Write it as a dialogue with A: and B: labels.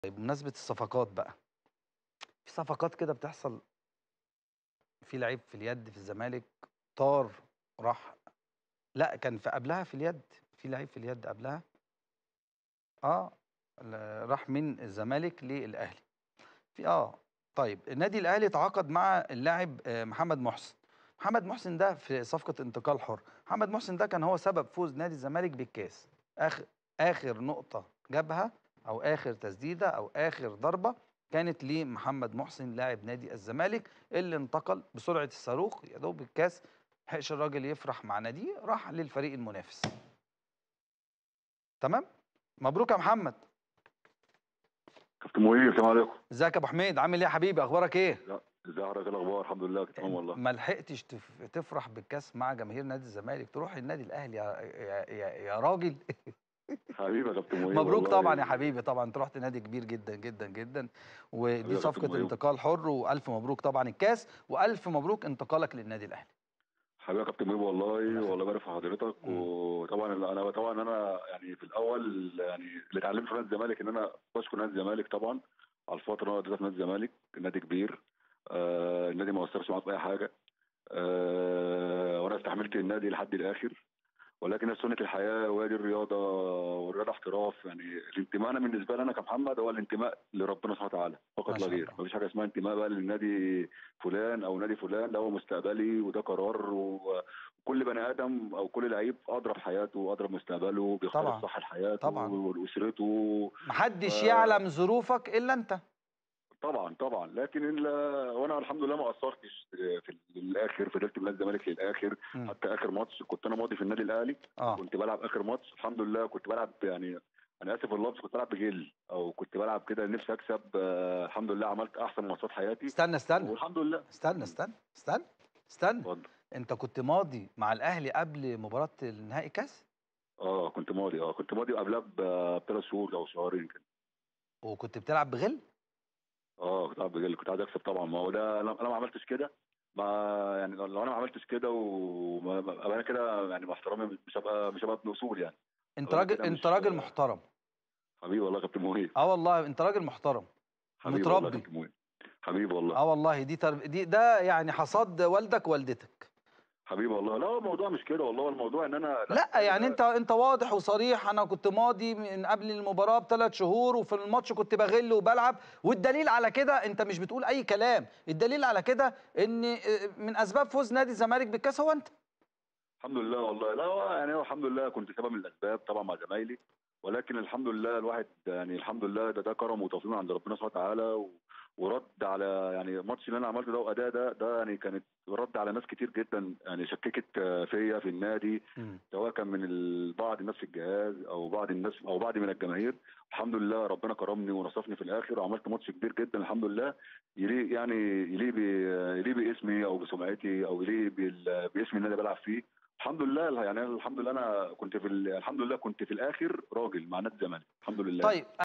A: طيب بمناسبة الصفقات بقى في صفقات كده بتحصل في لعيب في اليد في الزمالك طار راح لا كان في قبلها في اليد في لعيب في اليد قبلها اه ل- راح من الزمالك للاهلي في اه طيب النادي الاهلي تعاقد مع اللاعب آه، محمد محسن محمد محسن ده في صفقة انتقال حر محمد محسن ده كان هو سبب فوز نادي الزمالك بالكاس اخر اخر نقطة جابها او اخر تسديدة او اخر ضربة كانت لمحمد محسن لاعب نادي الزمالك اللي انتقل بسرعة الصاروخ يا دوب الكاس حقش الراجل يفرح مع ناديه راح للفريق المنافس تمام مبروك يا محمد
B: كابتن مهيب السلام عليكم
A: ازيك يا ابو حميد عامل ايه يا حبيبي اخبارك ايه
B: ازي حضرتك إيه الاخبار الحمد لله تمام والله
A: ما لحقتش تف- تفرح بالكاس مع جماهير نادي الزمالك تروح النادي الاهلي يا, يا, يا, يا راجل
B: حبيبي يا كابتن مهيب
A: مبروك
B: والله.
A: طبعا يا حبيبي طبعا انت رحت نادي كبير جدا جدا جدا ودي
B: حبيبي يا كابتن
A: صفقه
B: مهيب.
A: انتقال حر والف مبروك طبعا الكاس والف مبروك انتقالك للنادي الاهلي
B: حبيبي يا كابتن مهيب
A: الله
B: والله
A: يخليك.
B: والله بارك في حضرتك
A: مم.
B: وطبعا انا طبعا انا يعني في الاول يعني اللي اتعلمت في نادي الزمالك ان انا بشكر نادي الزمالك طبعا على الفتره اللي انا قضيتها في نادي الزمالك نادي كبير آه النادي ما وثقش معاك في اي حاجه آه وانا استحملت النادي لحد الاخر ولكن هي سنه الحياه وهي دي الرياضه والرياضه احتراف يعني الانتماء انا بالنسبه لي انا كمحمد هو الانتماء لربنا سبحانه وتعالى
A: ما
B: فقط لا
A: شاء
B: غير
A: الله.
B: مفيش حاجه اسمها انتماء بقى للنادي فلان او نادي فلان ده هو مستقبلي وده قرار و- وكل بني ادم او كل لعيب ادرى بحياته ادرى بمستقبله بيختار
A: طبعا.
B: الصح لحياته
A: طبعا.
B: ولاسرته
A: محدش
B: آه.
A: يعلم ظروفك الا انت
B: طبعا طبعا لكن ال- وانا الحمد لله ما قصرتش في الاخر فضلت من نادي الزمالك للاخر
A: مم.
B: حتى اخر ماتش كنت انا ماضي في النادي الاهلي
A: اه
B: كنت بلعب اخر ماتش الحمد لله كنت بلعب يعني انا اسف اللفظ كنت بلعب بجل او كنت بلعب كده نفسي اكسب آه الحمد لله عملت احسن ماتشات حياتي
A: استنى استنى
B: والحمد لله
A: استنى استنى استنى استنى
B: اتفضل
A: انت كنت ماضي مع الاهلي قبل مباراه النهائي كاس
B: اه كنت ماضي اه كنت ماضي قبلها ب- بثلاث شهور او شهرين كده
A: وكنت بتلعب بغل
B: اه كنت بلعب بجل كنت عايز اكسب طبعا ما هو ده انا أنا ما عملتش كده ما يعني لو لو انا ما عملتش كده وما ما- أبقى انا كده يعني مع احترامي مش هبقى مش هبقى ابن اصول يعني
A: انت
B: هو
A: راجل
B: كده
A: انت
B: مش-
A: راجل محترم
B: حبيبي والله يا كابتن مهيب
A: اه والله انت راجل محترم
B: حبيبي والله يا
A: متربي.
B: كابتن مهيب حبيبي والله
A: اه والله دي ترب... دي ده يعني حصاد والدك ووالدتك
B: حبيبي والله لا هو الموضوع مش كده والله الموضوع ان انا
A: لا يعني انت انت واضح وصريح انا كنت ماضي من قبل المباراه بثلاث شهور وفي الماتش كنت بغل وبلعب والدليل على كده انت مش بتقول اي كلام الدليل على كده ان اه، من اسباب فوز نادي الزمالك بالكاس هو انت
B: الحمد لله والله لا هو يعني هو الحمد لله كنت سبب من الاسباب طبعا مع زمايلي ولكن الحمد لله الواحد يعني الحمد لله ده ده كرم وتوفيق من عند ربنا سبحانه وتعالى و- ورد على يعني الماتش اللي انا عملته ده واداء ده ده يعني كانت رد على ناس كتير جدا يعني شككت آه، فيا في النادي سواء كان من ال- بعض الناس في الجهاز او بعض الناس او بعض من الجماهير الحمد لله ربنا كرمني ونصفني في الاخر وعملت ماتش كبير جدا الحمد لله يليق يعني يليق ب- يليق باسمي او بسمعتي او يليق بال- باسم النادي اللي بلعب فيه الحمد لله يعني أنا الحمد لله انا كنت في ال- الحمد لله كنت في الاخر راجل مع نادي الزمالك الحمد لله
A: طيب